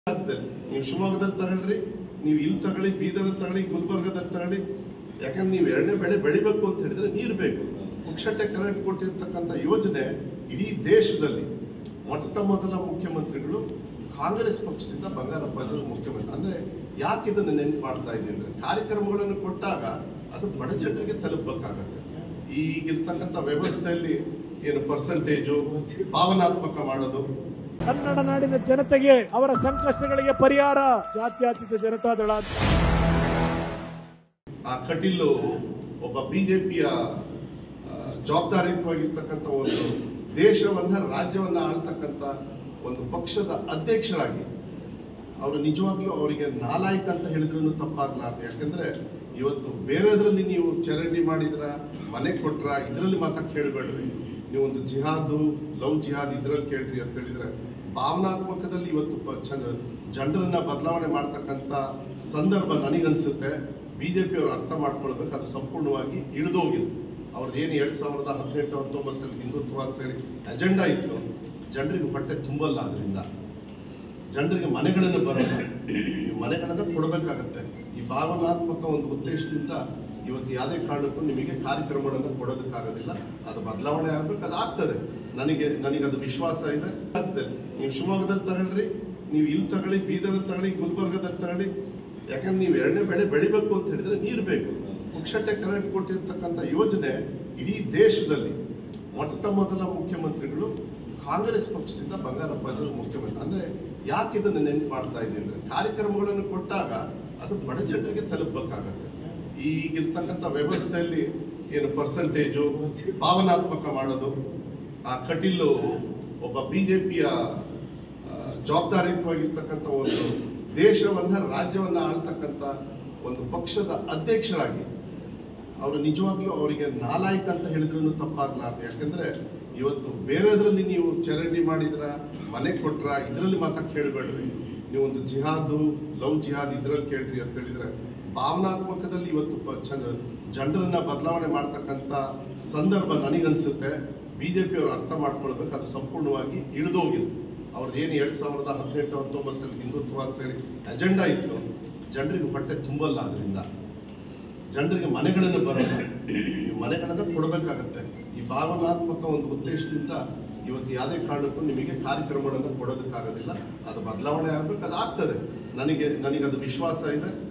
ರಾಜ್ಯದಲ್ಲಿ ನೀವು ಶಿವಮೊಗ್ಗದಲ್ಲಿ ತಗೊಳ್ರಿ ನೀವು ಇಲ್ಲಿ ತಗೊಳ್ಳಿ ಬೀದರ್ ತಗೊಳ್ಳಿ ಗುಲ್ಬರ್ಗದಲ್ಲಿ ತಗೊಳ್ಳಿ ಯಾಕಂದ್ರೆ ನೀವು ಎರಡನೇ ಬೆಳೆ ಬೆಳಿಬೇಕು ಅಂತ ಹೇಳಿದ್ರೆ ನೀರು ಬೇಕು ಪುಕ್ಷಟ್ಟೆ ಕರೆಂಟ್ ಕೊಟ್ಟಿರ್ತಕ್ಕಂಥ ಯೋಜನೆ ಇಡೀ ದೇಶದಲ್ಲಿ ಮೊಟ್ಟ ಮೊದಲ ಮುಖ್ಯಮಂತ್ರಿಗಳು ಕಾಂಗ್ರೆಸ್ ಪಕ್ಷದಿಂದ ಬಂಗಾರಪ್ಪ ಅವರು ಮುಖ್ಯಮಂತ್ರಿ ಅಂದ್ರೆ ಯಾಕೆ ಇದನ್ನು ನೆನಪು ಮಾಡ್ತಾ ಇದ್ದೀನಿ ಅಂದ್ರೆ ಕಾರ್ಯಕ್ರಮಗಳನ್ನು ಕೊಟ್ಟಾಗ ಅದು ಬಡ ಜನರಿಗೆ ತಲುಪಬೇಕಾಗತ್ತೆ ಈಗಿರ್ತಕ್ಕಂಥ ವ್ಯವಸ್ಥೆಯಲ್ಲಿ ಏನು ಪರ್ಸೆಂಟೇಜು ಭಾವನಾತ್ಮಕ ಮಾಡೋದು ಕನ್ನಡ ನಾಡಿನ ಜನತೆಗೆ ಅವರ ಸಂಕಷ್ಟಗಳಿಗೆ ಪರಿಹಾರ ಜಾತ್ಯತೀತ ಜನತಾದಳ ಅಂತ ಆ ಕಟೀಲು ಒಬ್ಬ ಬಿಜೆಪಿಯ ಜವಾಬ್ದಾರಿಯುತವಾಗಿರ್ತಕ್ಕಂಥ ಒಂದು ದೇಶವನ್ನ ರಾಜ್ಯವನ್ನ ಆಳ್ತಕ್ಕಂಥ ಒಂದು ಪಕ್ಷದ ಅಧ್ಯಕ್ಷರಾಗಿ ಅವರು ನಿಜವಾಗ್ಲೂ ಅವರಿಗೆ ನಾಲಾಯಕ್ ಅಂತ ಹೇಳಿದ್ರು ತಪ್ಪಾಗ್ಲಾರ್ದು ಯಾಕಂದ್ರೆ ಇವತ್ತು ಬೇರೆದ್ರಲ್ಲಿ ನೀವು ಚರಂಡಿ ಮಾಡಿದ್ರ ಮನೆ ಕೊಟ್ರ ಇದರಲ್ಲಿ ಮಾತ್ರ ಕೇಳಬೇಡ್ರಿ ನೀವು ಒಂದು ಜಿಹಾದು ಲವ್ ಜಿಹಾದ್ ಇದ್ರಲ್ಲಿ ಕೇಳ್ರಿ ಅಂತ ಹೇಳಿದ್ರೆ ಭಾವನಾತ್ಮಕದಲ್ಲಿ ಇವತ್ತು ಪ- ಚ- ಜನರನ್ನ ಬದಲಾವಣೆ ಮಾಡ್ತಕ್ಕಂಥ ಸಂದರ್ಭ ನನಗನ್ಸುತ್ತೆ ಬಿಜೆಪಿ ಅವರು ಅರ್ಥ ಮಾಡ್ಕೊಳ್ಬೇಕು ಅದು ಸಂಪೂರ್ಣವಾಗಿ ಇಳಿದೋಗಿದೆ ಅವ್ರದ್ದು ಏನು ಎರಡ್ ಸಾವಿರದ ಹದಿನೆಂಟು ಹತ್ತೊಂಬತ್ತರಲ್ಲಿ ಹಿಂದುತ್ವ ಅಂತ ಹೇಳಿ ಅಜೆಂಡಾ ಇತ್ತು ಜನರಿಗೆ ಹೊಟ್ಟೆ ತುಂಬಲ್ಲ ಅದರಿಂದ ಜನರಿಗೆ ಮನೆಗಳನ್ನು ಬರಲ್ಲ ನೀವು ಮನೆಗಳನ್ನು ಕೊಡಬೇಕಾಗತ್ತೆ ಈ ಭಾವನಾತ್ಮಕ ಒಂದು ಉದ್ದೇಶದಿಂದ ಇವತ್ತು ಯಾವುದೇ ಕಾರಣಕ್ಕೂ ನಿಮಗೆ ಕಾರ್ಯಕ್ರಮಗಳನ್ನು ಕೊಡೋದಕ್ಕಾಗೋದಿಲ್ಲ ಅದು ಬದಲಾವಣೆ ಆಗ್ಬೇಕು ಅದು ಆಗ್ತದೆ ನನಗೆ ನನಗೆ ಅದು ವಿಶ್ವಾಸ ಇದೆ ರಾಜ್ಯದಲ್ಲಿ ನೀವು ಶಿವಮೊಗ್ಗದಲ್ಲಿ ತಗೊಳ್ರಿ ನೀವು ಇಲ್ಲಿ ತಗೊಳ್ಳಿ ಬೀದರ್ ತಗೊಳ್ಳಿ ಗುಲ್ಬರ್ಗದಲ್ಲಿ ತಗೊಳ್ಳಿ ಯಾಕಂದ್ರೆ ನೀವು ಎರಡನೇ ಬೆಳೆ ಬೆಳಿಬೇಕು ಅಂತ ಹೇಳಿದ್ರೆ ನೀರು ಬೇಕು ಪುಕ್ಷಟ್ಟೆ ಕರೆಂಟ್ ಕೊಟ್ಟಿರ್ತಕ್ಕಂಥ ಯೋಜನೆ ಇಡೀ ದೇಶದಲ್ಲಿ ಮೊಟ್ಟ ಮೊದಲ ಮುಖ್ಯಮಂತ್ರಿಗಳು ಕಾಂಗ್ರೆಸ್ ಪಕ್ಷದಿಂದ ಬಂಗಾರಪ್ಪ ಅವರು ಮುಖ್ಯಮಂತ್ರಿ ಅಂದ್ರೆ ಯಾಕೆ ಇದನ್ನು ನೆನಪು ಮಾಡ್ತಾ ಇದ್ದೀನಿ ಅಂದ್ರೆ ಕಾರ್ಯಕ್ರಮಗಳನ್ನು ಕೊಟ್ಟಾಗ ಅದು ಬಡ ಜನರಿಗೆ ತಲುಪಬೇಕಾಗತ್ತೆ ಈಗಿರ್ತಕ್ಕಂಥ ವ್ಯವಸ್ಥೆಯಲ್ಲಿ ಏನು ಪರ್ಸೆಂಟೇಜು ಭಾವನಾತ್ಮಕ ಮಾಡೋದು ಆ ಕಟೀಲು ಒಬ್ಬ ಬಿಜೆಪಿಯ ಜವಾಬ್ದಾರಿಯುತವಾಗಿರ್ತಕ್ಕಂಥ ಒಂದು ದೇಶವನ್ನ ರಾಜ್ಯವನ್ನ ಆಳ್ತಕ್ಕಂಥ ಒಂದು ಪಕ್ಷದ ಅಧ್ಯಕ್ಷರಾಗಿ ಅವರು ನಿಜವಾಗ್ಲೂ ಅವರಿಗೆ ನಾಲಾಯಕ್ ಅಂತ ಹೇಳಿದ್ರು ತಪ್ಪಾಗ್ಲಾರ್ದು ಯಾಕಂದ್ರೆ ಇವತ್ತು ಬೇರೆದ್ರಲ್ಲಿ ನೀವು ಚರಂಡಿ ಮಾಡಿದ್ರ ಮನೆ ಕೊಟ್ರ ಇದರಲ್ಲಿ ಮಾತ್ರ ಕೇಳಬೇಡ್ರಿ ನೀವು ಒಂದು ಜಿಹಾದು ಲವ್ ಜಿಹಾದ್ ಇದ್ರಲ್ಲಿ ಕೇಳ್ರಿ ಅಂತ ಹೇಳಿದ್ರೆ ಭಾವನಾತ್ಮಕದಲ್ಲಿ ಇವತ್ತು ಪ- ಚ- ಜನರನ್ನ ಬದಲಾವಣೆ ಮಾಡ್ತಕ್ಕಂಥ ಸಂದರ್ಭ ನನಗನ್ಸುತ್ತೆ ಬಿಜೆಪಿ ಅವರು ಅರ್ಥ ಮಾಡ್ಕೊಳ್ಬೇಕು ಅದು ಸಂಪೂರ್ಣವಾಗಿ ಇಳಿದೋಗಿದೆ ಅವ್ರದ್ದು ಏನು ಎರಡ್ ಸಾವಿರದ ಹದಿನೆಂಟು ಹತ್ತೊಂಬತ್ತರಲ್ಲಿ ಹಿಂದುತ್ವ ಅಂತ ಹೇಳಿ ಅಜೆಂಡಾ ಇತ್ತು ಜನರಿಗೆ ಹೊಟ್ಟೆ ತುಂಬಲ್ಲ ಅದರಿಂದ ಜನರಿಗೆ ಮನೆಗಳನ್ನು ಬರಲ್ಲ ನೀವು ಮನೆಗಳನ್ನು ಕೊಡಬೇಕಾಗತ್ತೆ ಈ ಭಾವನಾತ್ಮಕ ಒಂದು ಉದ್ದೇಶದಿಂದ ಇವತ್ತು ಯಾವುದೇ ಕಾರಣಕ್ಕೂ ನಿಮಗೆ ಕಾರ್ಯಕ್ರಮಗಳನ್ನು ಕೊಡೋದಕ್ಕಾಗೋದಿಲ್ಲ ಅದು ಬದಲಾವಣೆ ಆಗ್ಬೇಕು ಅದು ಆಗ್ತದೆ ನನಗೆ ನನಗೆ ಅದು ವಿಶ್ವಾಸ ಇದೆ